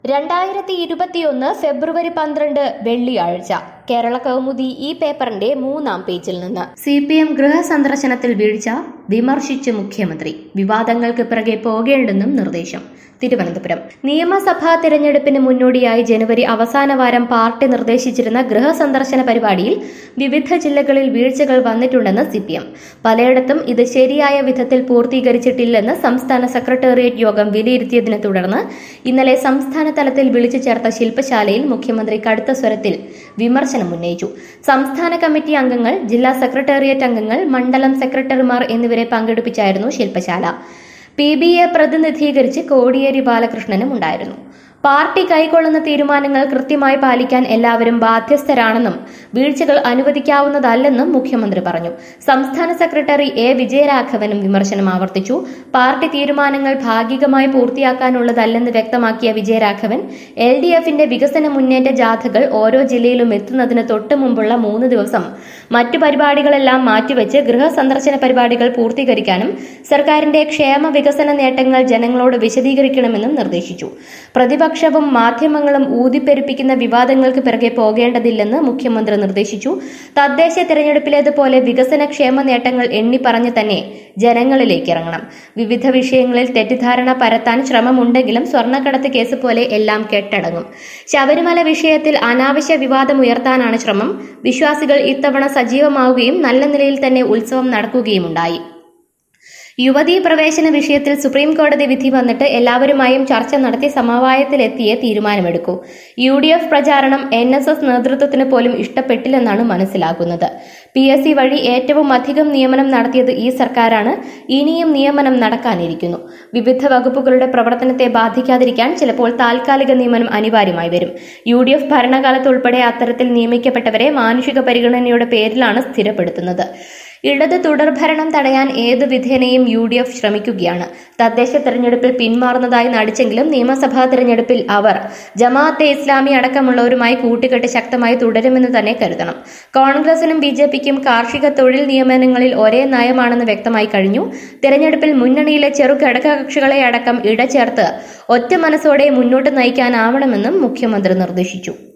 രണ്ടായിരത്തി ഇരുപത്തിയൊന്ന് ഫെബ്രുവരി പന്ത്രണ്ട് വെള്ളിയാഴ്ച കേരള കൗമുദി ഈ പേപ്പറിന്റെ മൂന്നാം പേജിൽ നിന്ന് സി പി എം ഗൃഹസന്ദർശനത്തിൽ വീഴ്ച വിമർശിച്ച് മുഖ്യമന്ത്രി വിവാദങ്ങൾക്ക് പിറകെ പോകേണ്ടെന്നും നിർദ്ദേശം തിരുവനന്തപുരം നിയമസഭാ തിരഞ്ഞെടുപ്പിന് മുന്നോടിയായി ജനുവരി അവസാന വാരം പാർട്ടി നിർദ്ദേശിച്ചിരുന്ന ഗൃഹസന്ദർശന പരിപാടിയിൽ വിവിധ ജില്ലകളിൽ വീഴ്ചകൾ വന്നിട്ടുണ്ടെന്ന് സിപിഎം പലയിടത്തും ഇത് ശരിയായ വിധത്തിൽ പൂർത്തീകരിച്ചിട്ടില്ലെന്ന് സംസ്ഥാന സെക്രട്ടേറിയറ്റ് യോഗം വിലയിരുത്തിയതിനെ തുടർന്ന് ഇന്നലെ സംസ്ഥാന തലത്തിൽ വിളിച്ചു ചേർത്ത ശില്പശാലയിൽ മുഖ്യമന്ത്രി കടുത്ത സ്വരത്തിൽ വിമർശനം ഉന്നയിച്ചു സംസ്ഥാന കമ്മിറ്റി അംഗങ്ങൾ ജില്ലാ സെക്രട്ടേറിയറ്റ് അംഗങ്ങൾ മണ്ഡലം സെക്രട്ടറിമാർ എന്നിവരെ പങ്കെടുപ്പിച്ചായിരുന്നു ശില്പശാല പി ബി എ പ്രതിനിധീകരിച്ച് കോടിയേരി ബാലകൃഷ്ണനും ഉണ്ടായിരുന്നു പാർട്ടി കൈക്കൊള്ളുന്ന തീരുമാനങ്ങൾ കൃത്യമായി പാലിക്കാൻ എല്ലാവരും ബാധ്യസ്ഥരാണെന്നും വീഴ്ചകൾ അനുവദിക്കാവുന്നതല്ലെന്നും മുഖ്യമന്ത്രി പറഞ്ഞു സംസ്ഥാന സെക്രട്ടറി എ വിജയരാഘവനും വിമർശനം ആവർത്തിച്ചു പാർട്ടി തീരുമാനങ്ങൾ ഭാഗികമായി പൂർത്തിയാക്കാനുള്ളതല്ലെന്ന് വ്യക്തമാക്കിയ വിജയരാഘവൻ എൽ ഡി എഫിന്റെ വികസന മുന്നേറ്റ ജാഥകൾ ഓരോ ജില്ലയിലും എത്തുന്നതിന് തൊട്ടു മുമ്പുള്ള മൂന്ന് ദിവസം മറ്റു പരിപാടികളെല്ലാം മാറ്റിവെച്ച് ഗൃഹസന്ദർശന പരിപാടികൾ പൂർത്തീകരിക്കാനും സർക്കാരിന്റെ ക്ഷേമ വികസന നേട്ടങ്ങൾ ജനങ്ങളോട് വിശദീകരിക്കണമെന്നും നിർദ്ദേശിച്ചു പ്രതിപക്ഷവും മാധ്യമങ്ങളും ഊതിപ്പെരുപ്പിക്കുന്ന വിവാദങ്ങൾക്ക് പിറകെ പോകേണ്ടതില്ലെന്ന് മുഖ്യമന്ത്രി നിർദ്ദേശിച്ചു തദ്ദേശ തെരഞ്ഞെടുപ്പിലേതുപോലെ വികസന ക്ഷേമ നേട്ടങ്ങൾ എണ്ണി പറഞ്ഞ് തന്നെ ജനങ്ങളിലേക്ക് ഇറങ്ങണം വിവിധ വിഷയങ്ങളിൽ തെറ്റിദ്ധാരണ പരത്താൻ ശ്രമമുണ്ടെങ്കിലും സ്വർണ്ണക്കടത്ത് കേസ് പോലെ എല്ലാം കെട്ടടങ്ങും ശബരിമല വിഷയത്തിൽ അനാവശ്യ വിവാദം ഉയർത്താനാണ് ശ്രമം വിശ്വാസികൾ ഇത്തവണ സജീവമാവുകയും നല്ല നിലയിൽ തന്നെ ഉത്സവം നടക്കുകയുമുണ്ടായി യുവതീ പ്രവേശന വിഷയത്തിൽ സുപ്രീം കോടതി വിധി വന്നിട്ട് എല്ലാവരുമായും ചർച്ച നടത്തി സമവായത്തിലെത്തിയേ തീരുമാനമെടുക്കൂ യു ഡി എഫ് പ്രചാരണം എൻ എസ് എസ് നേതൃത്വത്തിന് പോലും ഇഷ്ടപ്പെട്ടില്ലെന്നാണ് മനസ്സിലാകുന്നത് പി എസ് സി വഴി ഏറ്റവും അധികം നിയമനം നടത്തിയത് ഈ സർക്കാരാണ് ഇനിയും നിയമനം നടക്കാനിരിക്കുന്നു വിവിധ വകുപ്പുകളുടെ പ്രവർത്തനത്തെ ബാധിക്കാതിരിക്കാൻ ചിലപ്പോൾ താൽക്കാലിക നിയമനം അനിവാര്യമായി വരും യു ഡി എഫ് ഭരണകാലത്ത് ഉൾപ്പെടെ അത്തരത്തിൽ നിയമിക്കപ്പെട്ടവരെ മാനുഷിക പരിഗണനയുടെ പേരിലാണ് സ്ഥിരപ്പെടുത്തുന്നത് ഇടത് തുടർഭരണം തടയാൻ ഏതു വിധേനയും യു ഡി എഫ് ശ്രമിക്കുകയാണ് തദ്ദേശ തെരഞ്ഞെടുപ്പിൽ പിന്മാറുന്നതായി നടിച്ചെങ്കിലും നിയമസഭാ തെരഞ്ഞെടുപ്പിൽ അവർ ജമാഅത്തെ ഇസ്ലാമി അടക്കമുള്ളവരുമായി കൂട്ടുകെട്ട് ശക്തമായി തുടരുമെന്ന് തന്നെ കരുതണം കോൺഗ്രസിനും ബി ജെ പിക്കും കാർഷിക തൊഴിൽ നിയമനങ്ങളിൽ ഒരേ നയമാണെന്ന് വ്യക്തമായി കഴിഞ്ഞു തെരഞ്ഞെടുപ്പിൽ മുന്നണിയിലെ ചെറു ഘടകകക്ഷികളെ അടക്കം ഇടചേർത്ത് ഒറ്റ മനസ്സോടെ മുന്നോട്ട് നയിക്കാനാവണമെന്നും മുഖ്യമന്ത്രി നിർദ്ദേശിച്ചു